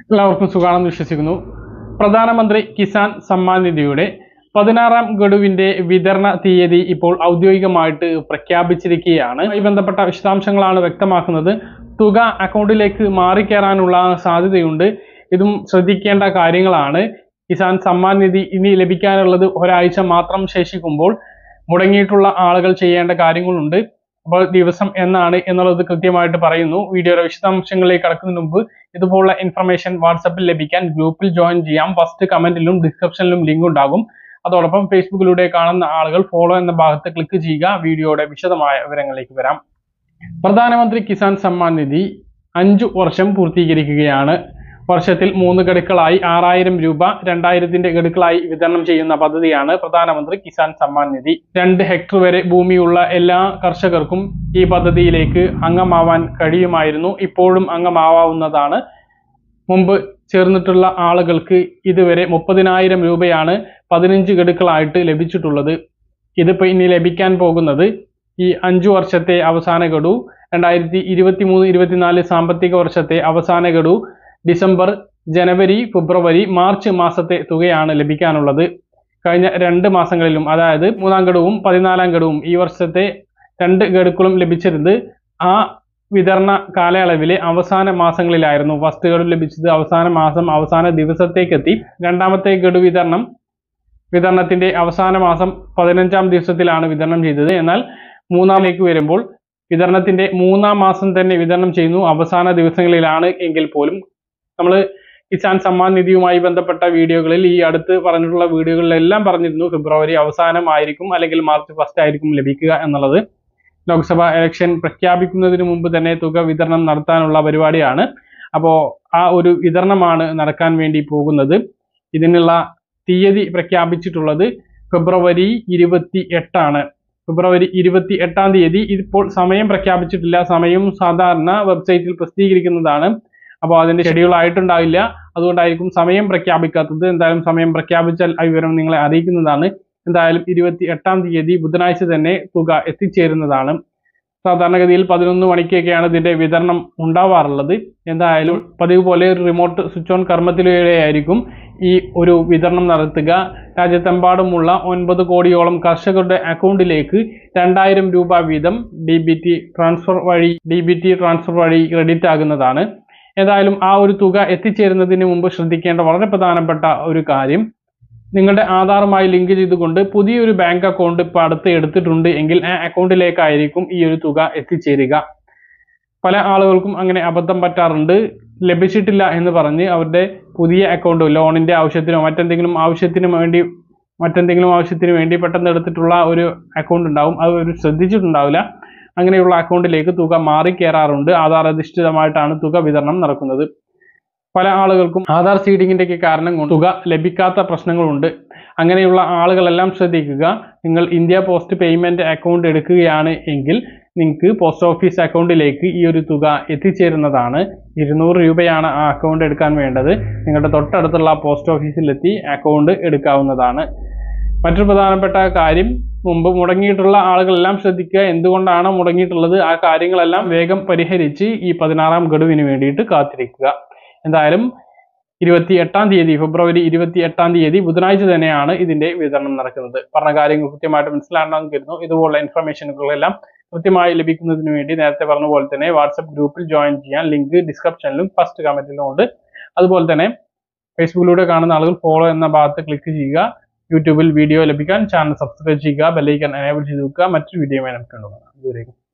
എല്ലാവർക്കും സുഖാണെന്ന് വിശ്വസിക്കുന്നു പ്രധാനമന്ത്രി കിസാൻ സമ്മാൻ നിധിയുടെ പതിനാറാം ഗഡുവിന്റെ വിതരണ തീയതി ഇപ്പോൾ ഔദ്യോഗികമായിട്ട് പ്രഖ്യാപിച്ചിരിക്കുകയാണ് ഈ ബന്ധപ്പെട്ട വിശദാംശങ്ങളാണ് വ്യക്തമാക്കുന്നത് തുക അക്കൗണ്ടിലേക്ക് മാറിക്കയറാനുള്ള സാധ്യതയുണ്ട് ഇതും ശ്രദ്ധിക്കേണ്ട കാര്യങ്ങളാണ് കിസാൻ സമ്മാൻ നിധി ഇനി ലഭിക്കാനുള്ളത് ഒരാഴ്ച മാത്രം ശേഷിക്കുമ്പോൾ മുടങ്ങിയിട്ടുള്ള ആളുകൾ ചെയ്യേണ്ട കാര്യങ്ങളുണ്ട് അപ്പോൾ ദിവസം എന്നാണ് എന്നുള്ളത് കൃത്യമായിട്ട് പറയുന്നു വീഡിയോയുടെ വിശദാംശങ്ങളിലേക്ക് കടക്കുന്നതിന് മുമ്പ് ഇതുപോലുള്ള ഇൻഫർമേഷൻ വാട്സപ്പിൽ ലഭിക്കാൻ ഗ്രൂപ്പിൽ ജോയിൻ ചെയ്യാം ഫസ്റ്റ് കമന്റിലും ഡിസ്ക്രിപ്ഷനിലും ലിങ്ക് ഉണ്ടാകും അതോടൊപ്പം ഫേസ്ബുക്കിലൂടെ കാണുന്ന ആളുകൾ ഫോളോ എന്ന ഭാഗത്ത് ക്ലിക്ക് ചെയ്യുക വീഡിയോയുടെ വിശദമായ വിവരങ്ങളിലേക്ക് വരാം പ്രധാനമന്ത്രി കിസാൻ സമ്മാൻ നിധി അഞ്ചു വർഷം പൂർത്തീകരിക്കുകയാണ് വർഷത്തിൽ മൂന്ന് ഗഡുക്കളായി ആറായിരം രൂപ രണ്ടായിരത്തിന്റെ ഗഡുക്കളായി വിതരണം ചെയ്യുന്ന പദ്ധതിയാണ് പ്രധാനമന്ത്രി കിസാൻ സമ്മാൻ നിധി രണ്ട് ഹെക്ടർ വരെ ഭൂമിയുള്ള എല്ലാ കർഷകർക്കും ഈ പദ്ധതിയിലേക്ക് അംഗമാവാൻ കഴിയുമായിരുന്നു ഇപ്പോഴും അംഗമാവാവുന്നതാണ് മുമ്പ് ചേർന്നിട്ടുള്ള ആളുകൾക്ക് ഇതുവരെ മുപ്പതിനായിരം രൂപയാണ് പതിനഞ്ച് ഗഡുക്കളായിട്ട് ലഭിച്ചിട്ടുള്ളത് ഇതിപ്പോൾ ഇനി ലഭിക്കാൻ പോകുന്നത് ഈ അഞ്ചു വർഷത്തെ അവസാന ഗഡു രണ്ടായിരത്തി ഇരുപത്തി മൂന്ന് ഇരുപത്തിനാല് സാമ്പത്തിക വർഷത്തെ അവസാന ഗഡു ഡിസംബർ ജനുവരി ഫെബ്രുവരി മാർച്ച് മാസത്തെ തുകയാണ് ലഭിക്കാനുള്ളത് കഴിഞ്ഞ രണ്ട് മാസങ്ങളിലും അതായത് മൂന്നാം ഗഡുവും പതിനാലാം ഗഡുവും ഈ വർഷത്തെ രണ്ട് ഗഡുക്കളും ലഭിച്ചിരുന്നത് ആ വിതരണ കാലയളവിലെ അവസാന മാസങ്ങളിലായിരുന്നു ഫസ്റ്റ് ഗഡു ലഭിച്ചത് അവസാന മാസം അവസാന ദിവസത്തേക്കെത്തി രണ്ടാമത്തെ ഗഡു വിതരണം വിതരണത്തിന്റെ അവസാന മാസം പതിനഞ്ചാം ദിവസത്തിലാണ് വിതരണം ചെയ്തത് എന്നാൽ മൂന്നാമിലേക്ക് വരുമ്പോൾ വിതരണത്തിന്റെ മൂന്നാം മാസം തന്നെ വിതരണം ചെയ്യുന്നു അവസാന ദിവസങ്ങളിലാണ് എങ്കിൽ പോലും നമ്മൾ കിസാൻ സമ്മാൻ നിധിയുമായി ബന്ധപ്പെട്ട വീഡിയോകളിൽ ഈ അടുത്ത് പറഞ്ഞിട്ടുള്ള വീഡിയോകളിലെല്ലാം പറഞ്ഞിരുന്നു ഫെബ്രുവരി അവസാനമായിരിക്കും അല്ലെങ്കിൽ മാർച്ച് ഫസ്റ്റ് ആയിരിക്കും ലഭിക്കുക എന്നുള്ളത് ലോക്സഭ ഇലക്ഷൻ പ്രഖ്യാപിക്കുന്നതിന് മുമ്പ് തന്നെ തുക വിതരണം നടത്താനുള്ള പരിപാടിയാണ് അപ്പോൾ ആ ഒരു വിതരണമാണ് നടക്കാൻ വേണ്ടി പോകുന്നത് ഇതിനുള്ള തീയതി പ്രഖ്യാപിച്ചിട്ടുള്ളത് ഫെബ്രുവരി ഇരുപത്തി എട്ടാണ് ഫെബ്രുവരി ഇരുപത്തി എട്ടാം തീയതി ഇപ്പോൾ സമയം പ്രഖ്യാപിച്ചിട്ടില്ല സമയം സാധാരണ വെബ്സൈറ്റിൽ പ്രസിദ്ധീകരിക്കുന്നതാണ് അപ്പോൾ അതിന്റെ ഷെഡ്യൂൾ ആയിട്ടുണ്ടാവില്ല അതുകൊണ്ടായിരിക്കും സമയം പ്രഖ്യാപിക്കാത്തത് എന്തായാലും സമയം പ്രഖ്യാപിച്ചാൽ ആ വിവരം നിങ്ങളെ അറിയിക്കുന്നതാണ് എന്തായാലും ഇരുപത്തി എട്ടാം തീയതി ബുധനാഴ്ച തന്നെ തുക എത്തിച്ചേരുന്നതാണ് സാധാരണഗതിയിൽ പതിനൊന്ന് മണിക്കൊക്കെയാണ് ഇതിന്റെ വിതരണം ഉണ്ടാവാറുള്ളത് എന്തായാലും പതിവ് പോലെ ഒരു റിമോട്ട് സ്വിച്ച് ഓൺ കർമ്മത്തിലൂടെ ആയിരിക്കും ഈ ഒരു വിതരണം നടത്തുക രാജ്യത്തെമ്പാടുമുള്ള ഒൻപത് കോടിയോളം കർഷകരുടെ അക്കൗണ്ടിലേക്ക് രണ്ടായിരം രൂപ വീതം ഡി ബി ടി ട്രാൻസ്ഫർ വഴി ഡി ബി ടി ട്രാൻസ്ഫർ വഴി ക്രെഡിറ്റ് ആകുന്നതാണ് ഏതായാലും ആ ഒരു തുക എത്തിച്ചേരുന്നതിന് മുമ്പ് ശ്രദ്ധിക്കേണ്ട വളരെ പ്രധാനപ്പെട്ട ഒരു കാര്യം നിങ്ങളുടെ ആധാറുമായി ലിങ്ക് ചെയ്തുകൊണ്ട് പുതിയൊരു ബാങ്ക് അക്കൗണ്ട് ഇപ്പോൾ അടുത്ത് എടുത്തിട്ടുണ്ട് എങ്കിൽ ആ അക്കൗണ്ടിലേക്കായിരിക്കും ഈ ഒരു തുക എത്തിച്ചേരുക പല ആളുകൾക്കും അങ്ങനെ അബദ്ധം പറ്റാറുണ്ട് ലഭിച്ചിട്ടില്ല എന്ന് പറഞ്ഞ് അവരുടെ പുതിയ അക്കൗണ്ട് ലോണിന്റെ ആവശ്യത്തിനോ മറ്റെന്തെങ്കിലും ആവശ്യത്തിന് വേണ്ടി മറ്റെന്തെങ്കിലും ആവശ്യത്തിന് വേണ്ടി പെട്ടെന്ന് എടുത്തിട്ടുള്ള ഒരു അക്കൗണ്ട് ഉണ്ടാവും അത് ഒരു ശ്രദ്ധിച്ചിട്ടുണ്ടാവില്ല അങ്ങനെയുള്ള അക്കൗണ്ടിലേക്ക് തുക മാറി കയറാറുണ്ട് ആധാർ അധിഷ്ഠിതമായിട്ടാണ് തുക വിതരണം നടക്കുന്നത് പല ആളുകൾക്കും ആധാർ സീഡിങ്ങിന്റെ ഒക്കെ കാരണം കൊണ്ട് തുക ലഭിക്കാത്ത പ്രശ്നങ്ങളുണ്ട് അങ്ങനെയുള്ള ആളുകളെല്ലാം ശ്രദ്ധിക്കുക നിങ്ങൾ ഇന്ത്യ പോസ്റ്റ് പേയ്മെന്റ് അക്കൗണ്ട് എടുക്കുകയാണ് എങ്കിൽ നിങ്ങൾക്ക് പോസ്റ്റ് ഓഫീസ് അക്കൗണ്ടിലേക്ക് ഈ ഒരു തുക എത്തിച്ചേരുന്നതാണ് ഇരുന്നൂറ് രൂപയാണ് ആ അക്കൗണ്ട് എടുക്കാൻ വേണ്ടത് നിങ്ങളുടെ തൊട്ടടുത്തുള്ള പോസ്റ്റ് ഓഫീസിലെത്തി അക്കൗണ്ട് എടുക്കാവുന്നതാണ് മറ്റൊരു പ്രധാനപ്പെട്ട കാര്യം മുമ്പ് മുടങ്ങിയിട്ടുള്ള ആളുകളെല്ലാം ശ്രദ്ധിക്കുക എന്തുകൊണ്ടാണ് മുടങ്ങിയിട്ടുള്ളത് ആ കാര്യങ്ങളെല്ലാം വേഗം പരിഹരിച്ച് ഈ പതിനാറാം ഗഡുവിന് വേണ്ടിയിട്ട് കാത്തിരിക്കുക എന്തായാലും ഇരുപത്തി എട്ടാം തീയതി ഫെബ്രുവരി ഇരുപത്തി എട്ടാം തീയതി ബുധനാഴ്ച തന്നെയാണ് ഇതിന്റെ വിതരണം നടക്കുന്നത് പറഞ്ഞ കാര്യങ്ങൾ കൃത്യമായിട്ട് മനസ്സിലാണെന്ന് കരുതുന്നു ഇതുപോലുള്ള ഇൻഫർമേഷനുകളെല്ലാം കൃത്യമായി ലഭിക്കുന്നതിന് വേണ്ടി നേരത്തെ പറഞ്ഞ പോലെ തന്നെ വാട്സപ്പ് ഗ്രൂപ്പിൽ ജോയിൻ ചെയ്യാൻ ലിങ്ക് ഡിസ്ക്രിപ്ഷനിലും ഫസ്റ്റ് കമന്റിലും ഉണ്ട് അതുപോലെ തന്നെ ഫേസ്ബുക്കിലൂടെ കാണുന്ന ആളുകൾ ഫോളോ എന്ന ഭാഗത്ത് ക്ലിക്ക് ചെയ്യുക യൂട്യൂബിൽ വീഡിയോ ലഭിക്കാൻ ചാനൽ സബ്സ്ക്രൈബ് ചെയ്യുക ബെല്ലൈക്കൻ എനേബിൾ ചെയ്ത് വെക്കുക മറ്റൊരു വീഡിയോയുമായി നമുക്ക് കണ്ടുപോകാം ഇതുവരെയും